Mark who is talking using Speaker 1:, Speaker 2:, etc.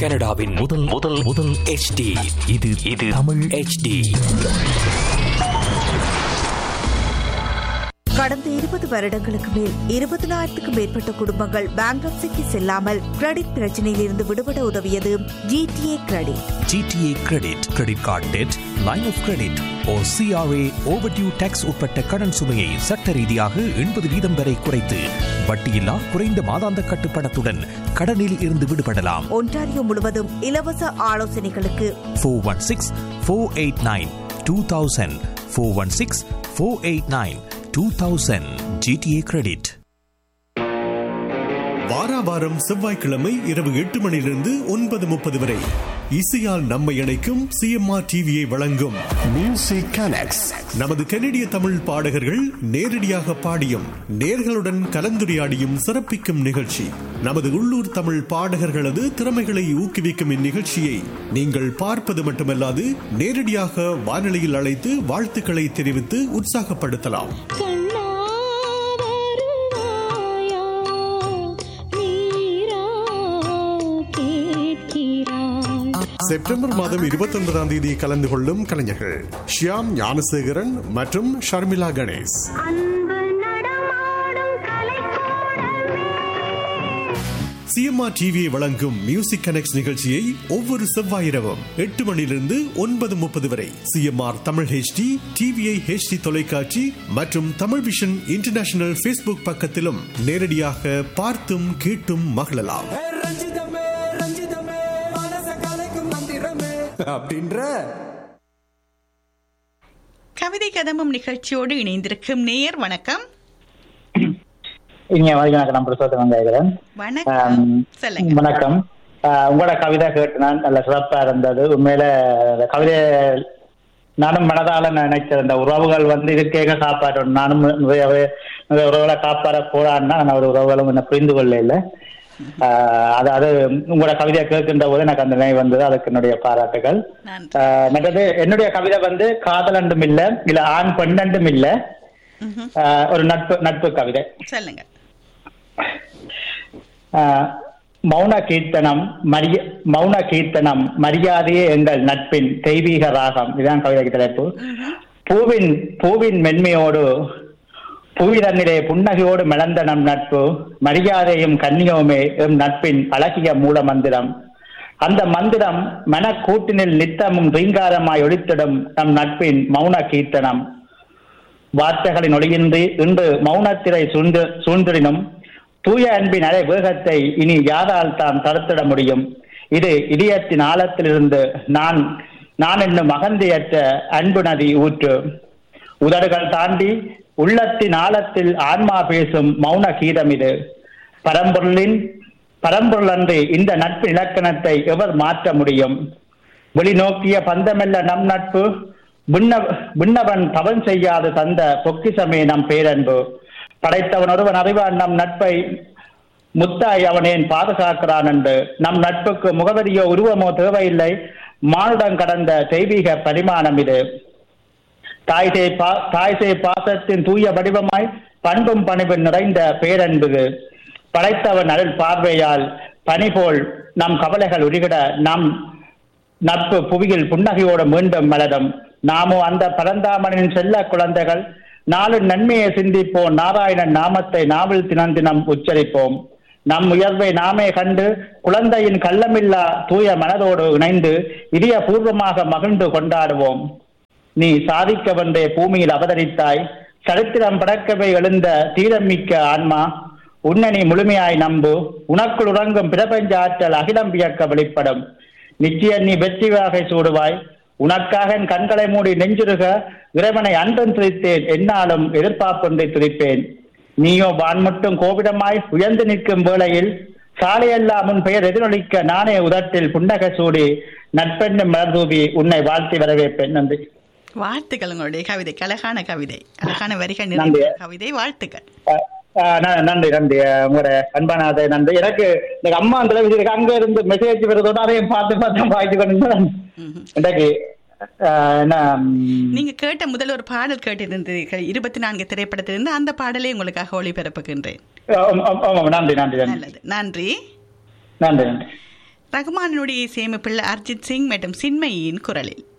Speaker 1: கனடாவின் முதல் முதல் முதல் HD இது இது தமிழ் HD
Speaker 2: கடந்த இருபது வருடங்களுக்கு மேல் இருபதனாயிரத்துக்கும் மேற்பட்ட குடும்பங்கள் பேங்க்ரப்சிக்கு செல்லாமல் கிரெடிட் பிரச்சனையில் இருந்து விடுபட உதவியது GTA credit
Speaker 3: GTA credit credit card debt line of credit ஓ சிஆர்ஏ ஓவர்டியூ டேக்ஸ் உட்பட்ட கடன் சுமையை சட்ட ரீதியாக எண்பது வீதம் வரை குறைத்து வட்டியில்லா குறைந்த மாதாந்த கட்டுப்பணத்துடன் கடனில் இருந்து விடுபடலாம்
Speaker 2: ஒன்டாரியோ முழுவதும் இலவச ஆலோசனைகளுக்கு
Speaker 3: four one six four eight nine two thousand four one six four eight nine two thousand GTA credit
Speaker 4: வாரா வாரம் செவ்வாய்க்கிழமை இரவு எட்டு மணியிலிருந்து ஒன்பது முப்பது வரை இசையால் நம்மை இணைக்கும் சிஎம்ஆர் டிவியை வழங்கும் மியூசிக் கனெக்ட்ஸ் நமது கனடிய தமிழ் பாடகர்கள் நேரடியாக பாடியும் நேர்களுடன் கலந்துரையாடியும் சிறப்பிக்கும் நிகழ்ச்சி நமது உள்ளூர் தமிழ் பாடகர்களது திறமைகளை ஊக்குவிக்கும் இந்நிகழ்ச்சியை நீங்கள் பார்ப்பது மட்டுமல்லாது நேரடியாக வானொலியில் அழைத்து வாழ்த்துக்களை தெரிவித்து உற்சாகப்படுத்தலாம்
Speaker 5: கண்ணா வருவாயா நீரா கேட்கிறாய்
Speaker 4: செப்டம்பர் மாதம் இருபத்தி ஒன்பதாம் தேதி கலந்து கொள்ளும் கலைஞர்கள் ஷியாம் ஞானசேகரன் மற்றும் ஷர்மிளா கணேஷ்
Speaker 5: அன்பு நடமாடும் கலைக்கூடமே
Speaker 4: சிஎம்ஆர் டிவியை வழங்கும் மியூசிக் கனெக்ட் நிகழ்ச்சியை ஒவ்வொரு செவ்வாய் இரவும் எட்டு மணியிலிருந்து ஒன்பது முப்பது வரை CMR Tamil HD TVI HD தொலைக்காட்சி மற்றும் தமிழ் விஷன் இன்டர்நேஷனல் ஃபேஸ்புக் பக்கத்திலும் நேரடியாக பார்த்தும் கேட்டும் மகிழலாம்
Speaker 6: ரஞ்சிதமே ரஞ்சிதமே மனச கலைக்கும் மந்திரமே அப்படின்ற
Speaker 7: கவிதை கதம்பம் நிகழ்ச்சியோடு இணைந்திருக்கும் நேயர் வணக்கம்
Speaker 8: இங்க வணக்கம் நான் பிரசோத்தம் கேட்கிறேன்
Speaker 7: வணக்கம் சொல்லுங்க
Speaker 8: வணக்கம் ஆஹ் உங்களோட கவிதை கேட்டு நான் நல்ல சிறப்பா இருந்தது உண்மையில அந்த கவிதை நானும் மனதால நினைச்சேன் இந்த உறவுகள் வந்து இருக்கேக காப்பாற்றணும் நானும் நிறைய வே- நிறைய உறவுகளை காப்பாற போறான்னா நான் ஒரு உறவுகளும் என்ன புரிந்து கொள்ள இல்லை ஆஹ் அதாவது உங்களோட கவிதையை கேட்கின்ற போது எனக்கு அந்த நினைவு வந்தது அதுக்கு என்னுடைய பாராட்டுகள்
Speaker 7: நன்றி
Speaker 8: ஆஹ் மற்றது என்னுடைய கவிதை வந்து காதலண்டும் இல்ல இல்ல ஆண் பெண்ணண்டும் இல்ல
Speaker 7: ம்ஹும்.
Speaker 8: ஆஹ் ஒரு நட்பு நட்பு கவிதை
Speaker 7: சொல்லுங்க
Speaker 8: ஆஹ் மௌன கீர்த்தனம் மரிய மௌன கீர்த்தனம் மரியாதையே எங்கள் நட்பின் தெய்வீக ராகம் இதுதான் கவிதைக்கு தலைப்பு பூவின் பூவின் மென்மையோடு புவிதன்னிலே புன்னகையோடு மலர்ந்த நம் நட்பு மரியாதையும் கண்ணியவுமே எம் நட்பின் அழகிய மூல மந்திரம் அந்த மந்திரம் மனக்கூட்டினில் நித்தமும் ரீங்காரமாய் ஒளித்திடும் நம் நட்பின் மௌன கீர்த்தனம் வார்த்தைகளின் ஒளியின்றி இன்று மௌனத்திரை சூழ்ந்து சூழ்ந்திடினும் தூய அன்பின் அலை வேகத்தை இனி யாரால் தாம் தடுத்திட முடியும் இது இதயத்தின் ஆழத்திலிருந்து நான் நான் என்னும் அகந்தையற்ற அன்பு நதி ஊற்று உதடுகள் தாண்டி உள்ளத்தின் ஆழத்தில் ஆன்மா பேசும் மௌன கீதம் இது பரம்பொருளின் பரம்பொருள் அன்று இந்த நட்பு இலக்கணத்தை எவர் மாற்ற முடியும் வெளிநோக்கிய பந்தமெல்ல நம் நட்பு விண்ண விண்ணவன் தவன் செய்யாது தந்த பொக்கிசமே நம் பேரன்பு படைத்தவன் ஒருவன் அறிவான் நம் நட்பை முத்தாய் அவனேன் பாதுகாக்கிறான் என்று நம் நட்புக்கு முகவரியோ உருவமோ தேவையில்லை மானுடம் கடந்த தெய்வீக பரிமாணம் இது தாய் சேய் பா தாய் சேய் பாசத்தின் தூய வடிவமாய் பண்பும் பணிவும் நிறைந்த பேரன்பு இது. படைத்தவன் அருள் பார்வையால் பனி போல் நம் கவலைகள் உருகிட நம் நட்பு புவியில் புன்னகையோடு மீண்டும் மலரும் நாமோ அந்த பரந்தாமனின் செல்ல குழந்தைகள் நாலு நன்மையை சிந்திப்போம் நாராயணன் நாமத்தை நாவல் தினம் தினம் உச்சரிப்போம் நம் உயர்வை நாமே கண்டு குழந்தையின் கள்ளமில்லா தூய மனதோடு இணைந்து இதய பூர்வமாக மகிழ்ந்து கொண்டாடுவோம் நீ சாதிக்க வென்றே பூமியில் அவதரித்தாய் சரித்திரம் படக்கவே எழுந்த தீரமிக்க ஆன்மா உன்னை நீ முழுமையாய் நம்பு உனக்குள் உறங்கும் பிரபஞ்ச ஆற்றல் அகிலம் வியக்க வெளிப்படும் நிச்சயம் நீ வெற்றி வாகை சூடுவாய் உனக்காக என் கண்களை மூடி நெஞ்சுருக இறைவனை அன்றும் துதித்தேன் என்னாலும் எதிர்பார்ப்பொன்றை துதிப்பேன் நீயோ வான்மட்டும் கோவிடமாய் உயர்ந்து நிற்கும் வேளையில் சாலையெல்லாம் உன் பெயர் எதிரொலிக்க நானே உதட்டில் புன்னகை சூடி நட்பெண்ணும் மலர் தூவி உன்னை வாழ்த்தி வரவேற்பேன் நன்றி
Speaker 7: வாழ்த்துக்கள் உங்களுடைய கவிதை அழகான கவிதை அழகான வரிகள்
Speaker 8: நன்றி.
Speaker 7: நிறைந்த கவிதை வாழ்த்துக்கள்
Speaker 8: அஹ் அஹ் ந- நன்றி நன்றி அஹ் உங்களோட அன்பான அதை நன்றி எனக்கு எனக்கு அம்மா அந்த இருக்கு அங்க இருந்து மெசேஜ் வருதோட அதையும் பார்த்து பார்த்து வாய்ச்சி கொண்டு இன்றைக்கு அஹ், என்ன ம்,
Speaker 7: நீங்க கேட்ட முதல் ஒரு பாடல் கேட்டிருந்தீர்கள் இருபத்தி நான்கு திரைப்படத்திலிருந்து அந்த பாடலை உங்களுக்காக ஒளிபரப்புகின்றேன்
Speaker 8: ஆமாம், ஆமாம், ஆமாம், நன்றி நன்றி நன்றி
Speaker 7: நல்லது நன்றி
Speaker 8: நன்றி நன்றி
Speaker 7: ரகுமானுடைய இசையமைப்பில் அர்ஜித் சிங் மற்றும் சின்மயியின் குரலில்